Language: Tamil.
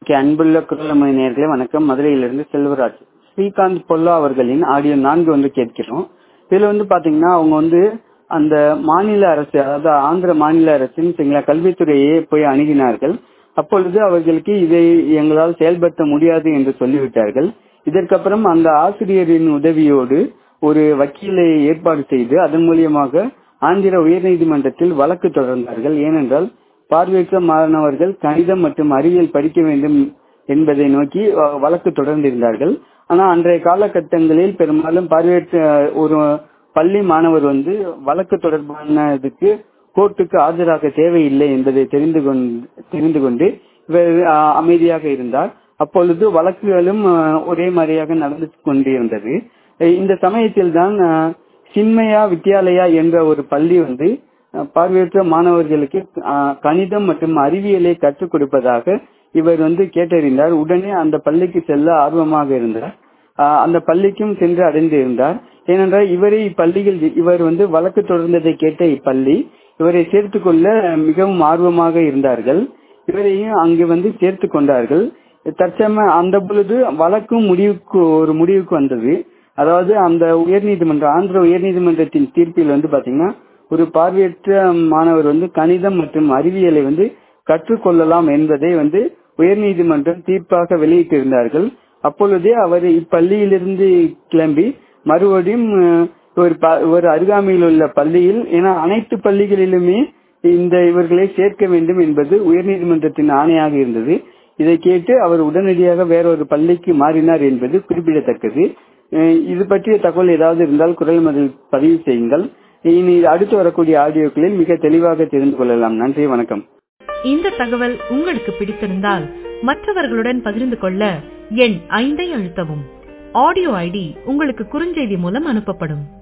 ஓகே, அன்புள்ள குரலமை நேர்களே வணக்கம் மதுரையிலிருந்து செல்வராஜ் ஸ்ரீகாந்த் பொல்லா அவர்களின் ஆடியோ நான்கு வந்து கேட்கிறோம் இதுல வந்து பாத்தீங்கன்னா அவங்க வந்து அந்த மாநில அரசு அதாவது ஆந்திர மாநில அரசின் சரிங்களா கல்வித்துறையை போய் அணுகினார்கள் அப்பொழுது அவர்களுக்கு இதை எங்களால் செயல்படுத்த முடியாது என்று சொல்லிவிட்டார்கள் இதற்கப்புறம் அந்த ஆசிரியரின் உதவியோடு ஒரு வக்கீலை ஏற்பாடு செய்து அதன் மூலியமாக ஆந்திர உயர்நீதிமன்றத்தில் வழக்கு தொடர்ந்தார்கள் ஏனென்றால் பார்வையற்ற மாணவர்கள் கணிதம் மற்றும் அறிவியல் படிக்க வேண்டும் என்பதை நோக்கி அஹ், வழக்கு தொடர்ந்திருந்தார்கள் ஆனா அன்றைய காலகட்டங்களில் பெரும்பாலும் பார்வையற்ற ஒரு பள்ளி மாணவர் வந்து வழக்கு தொடர்பானதுக்கு கோர்ட்டுக்கு ஆஜராக தேவையில்லை என்பதை தெரிந்து கொண்டு தெரிந்து கொண்டு இவர் அஹ், அமைதியாக இருந்தார் அப்பொழுது வழக்குகளும் அஹ், ஒரே மாதிரியாக நடந்து கொண்டிருந்தது அஹ், இந்த சமயத்தில் தான் சின்மயா வித்யாலயா என்ற ஒரு பள்ளி வந்து அஹ், பார்வையற்ற மாணவர்களுக்கு அஹ், கணிதம் மற்றும் அறிவியலை கற்றுக் கொடுப்பதாக இவர் வந்து கேட்டறிந்தார் உடனே அந்த பள்ளிக்கு செல்ல ஆர்வமாக இருந்தார் அஹ், அந்த பள்ளிக்கும் சென்று அடைந்து இருந்தார் ஏனென்றால் இவரை இப்பள்ளியில் இவர் வந்து வழக்கு தொடர்ந்ததை கேட்ட இப்பள்ளி இவரை சேர்த்துக் கொள்ள மிகவும் ஆர்வமாக இருந்தார்கள் இவரையும் அங்கு வந்து சேர்த்து கொண்டார்கள் தற்சம அந்த பொழுது வழக்கும் முடிவுக்கு ஒரு முடிவுக்கு வந்தது அதாவது அந்த உயர்நீதிமன்றம் ஆந்திர உயர்நீதிமன்றத்தின் தீர்ப்பில் வந்து பாத்தீங்கன்னா ஒரு பார்வையற்ற மாணவர் வந்து கணிதம் மற்றும் அறிவியலை வந்து கற்றுக்கொள்ளலாம் என்பதை வந்து உயர்நீதிமன்றம் தீர்ப்பாக வெளியிட்டிருந்தார்கள் அப்பொழுதே அவர் இப்பள்ளியிலிருந்து கிளம்பி மறுபடியும் அஹ், ஒரு ப- ஒரு அருகாமையில் உள்ள பள்ளியில் ஏன்னா அனைத்து பள்ளிகளிலுமே இந்த இவர்களை சேர்க்க வேண்டும் என்பது உயர்நீதிமன்றத்தின் ஆணையாக இருந்தது இதை கேட்டு அவர் உடனடியாக வேறொரு பள்ளிக்கு மாறினார் என்பது குறிப்பிடத்தக்கது அஹ், இது பற்றிய தகவல் ஏதாவது இருந்தால் குரல் மதில் பதிவு செய்யுங்கள் இனி அடுத்து வரக்கூடிய ஆடியோக்களில் மிக தெளிவாக தெரிந்து கொள்ளலாம் நன்றி வணக்கம் இந்த தகவல் உங்களுக்கு பிடித்திருந்தால் மற்றவர்களுடன் பகிர்ந்து கொள்ள எண் ஐந்தை அழுத்தவும் ஆடியோ ஐடி உங்களுக்கு குறுஞ்செய்தி மூலம் அனுப்பப்படும்